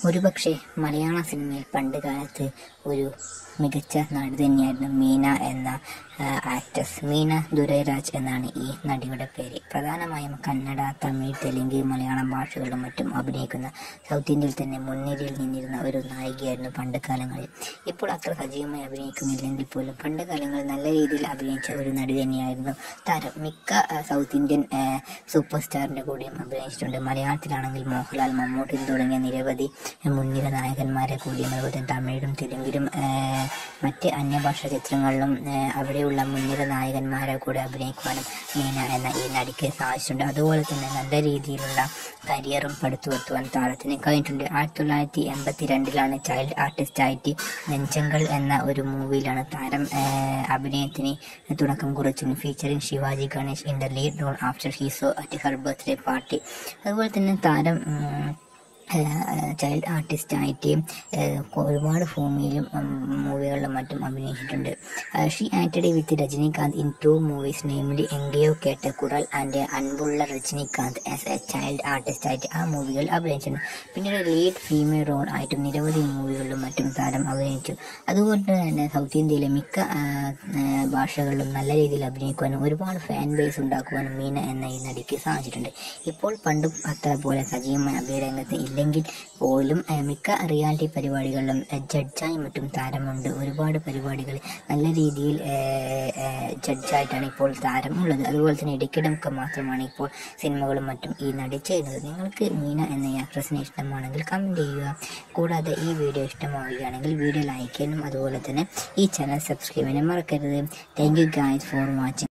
ഒരുപക്ഷെ മലയാള സിനിമയിൽ പണ്ട് കാലത്ത് ഒരു മികച്ച നടി തന്നെയായിരുന്നു മീന എന്ന ആക്ട്രസ് മീന ദുരൈരാജ് എന്നാണ് ഈ നടിയുടെ പേര് പ്രധാനമായും കന്നഡ തമിഴ് തെലുങ്ക് മലയാളം ഭാഷകളിലും മറ്റും അഭിനയിക്കുന്ന സൗത്ത് ഇന്ത്യയിൽ തന്നെ മുൻനിരയിൽ നിന്നിരുന്ന ഒരു നായികയായിരുന്നു പണ്ട് കാലങ്ങളിൽ ഇപ്പോൾ അത്ര സജീവമായി അഭിനയിക്കുന്നില്ലെങ്കിൽ പോലും പണ്ട് കാലങ്ങളിൽ നല്ല രീതിയിൽ അഭിനയിച്ച ഒരു നടി തന്നെയായിരുന്നു താരം മിക്ക ആ, സൗത്ത് ഇന്ത്യൻ ആ, സൂപ്പർ സ്റ്റാറിന്റെ കൂടെയും അഭിനയിച്ചിട്ടുണ്ട് മലയാളത്തിലാണെങ്കിൽ മോഹൻലാൽ മമ്മൂട്ടി തുടങ്ങിയ നിരവധി മുൻനിര നായകന്മാരെ കൂടിയും അതുപോലെ തന്നെ തമിഴിലും തെലുങ്കിലും ആ, മറ്റ് അന്യഭാഷാ ചിത്രങ്ങളിലും ആ, അവിടെയുള്ള മുൻനിര നായകന്മാരെ കൂടെ അഭിനയിക്കുവാനും മീന എന്ന ഈ നടിക്ക് സാധിച്ചിട്ടുണ്ട് അതുപോലെ തന്നെ നല്ല രീതിയിലുള്ള കരിയറും പടുത്തുവെത്തുവാൻ താരത്തിന് കഴിഞ്ഞിട്ടുണ്ട് ആയിരത്തി തൊള്ളായിരത്തി എൺപത്തി രണ്ടിലാണ് ചൈൽഡ് ആർട്ടിസ്റ്റായിട്ട് നെഞ്ചങ്കൽ എന്ന ഒരു മൂവിയിലാണ് താരം ആ, അഭിനയത്തിന് തുടക്കം കുറിച്ചത് featuring Shivaji Ganesh in the lead role after he saw at her birthday party അതുപോലെ തന്നെ താരം ഉം, ചൈൽഡ് ആർട്ടിസ്റ്റ് ആയിട്ട് ഏഹ്, ഒരുപാട് ഭൂമിയിലും മൂവികളിലും മറ്റും അഭിനയിച്ചിട്ടുണ്ട് she acted with Rajinikanth in two movies നെയ്മലി Engeyo Ketta Kural and Anbulla Rajinikanth as a child artist ആയിട്ട് ആ മൂവികൾ അഭിനയിച്ചിട്ടുണ്ട് പിന്നീട് ലീഡ് ഫീമെയിൽ റോൾ ആയിട്ട് നിരവധി മൂവികളിലും മറ്റും താരം അഭിനയിച്ചു അതുകൊണ്ട് തന്നെ സൗത്ത് ഇന്ത്യയിലെ മിക്ക ആ, ആ, ഭാഷകളിലും നല്ല രീതിയിൽ അഭിനയിക്കുവാനും ഒരുപാട് ഫാൻ ബേസ് ഉണ്ടാക്കുവാനും മീന എന്ന ഈ നടിക്ക് സാധിച്ചിട്ടുണ്ട് ഇപ്പോൾ പണ്ടും അത്ര പോലെ സജീവമായ അഭിനയരംഗത്ത് ഇല്ലെങ്കിൽ പോലും ആ, മിക്ക റിയാലിറ്റി പരിപാടികളിലും ആ, ജഡ്ജായി മറ്റും താരമുണ്ട് ഒരുപാട് പരിപാടികൾ നല്ല രീതിയിൽ ആ, ആ, ജഡ്ജായിട്ടാണ് ഇപ്പോൾ താരമുള്ളത് അതുപോലെ തന്നെ ഇടയ്ക്കിടമൊക്കെ മാത്രമാണ് ഇപ്പോൾ സിനിമകളും മറ്റും ഈ നടി ചെയ്യുന്നത് നിങ്ങൾക്ക് മീന എന്ന ഈ ആക്ട്രസിനെ ഇഷ്ടമാണെങ്കിൽ കമൻറ്റ് ചെയ്യുക കൂടാതെ ഈ വീഡിയോ ഇഷ്ടമാവുകയാണെങ്കിൽ വീഡിയോ ലൈക്ക് ചെയ്യാനും അതുപോലെ തന്നെ ഈ ചാനൽ സബ്സ്ക്രൈബ് ചെയ്യാനും മറക്കരുത് thank you guys for watching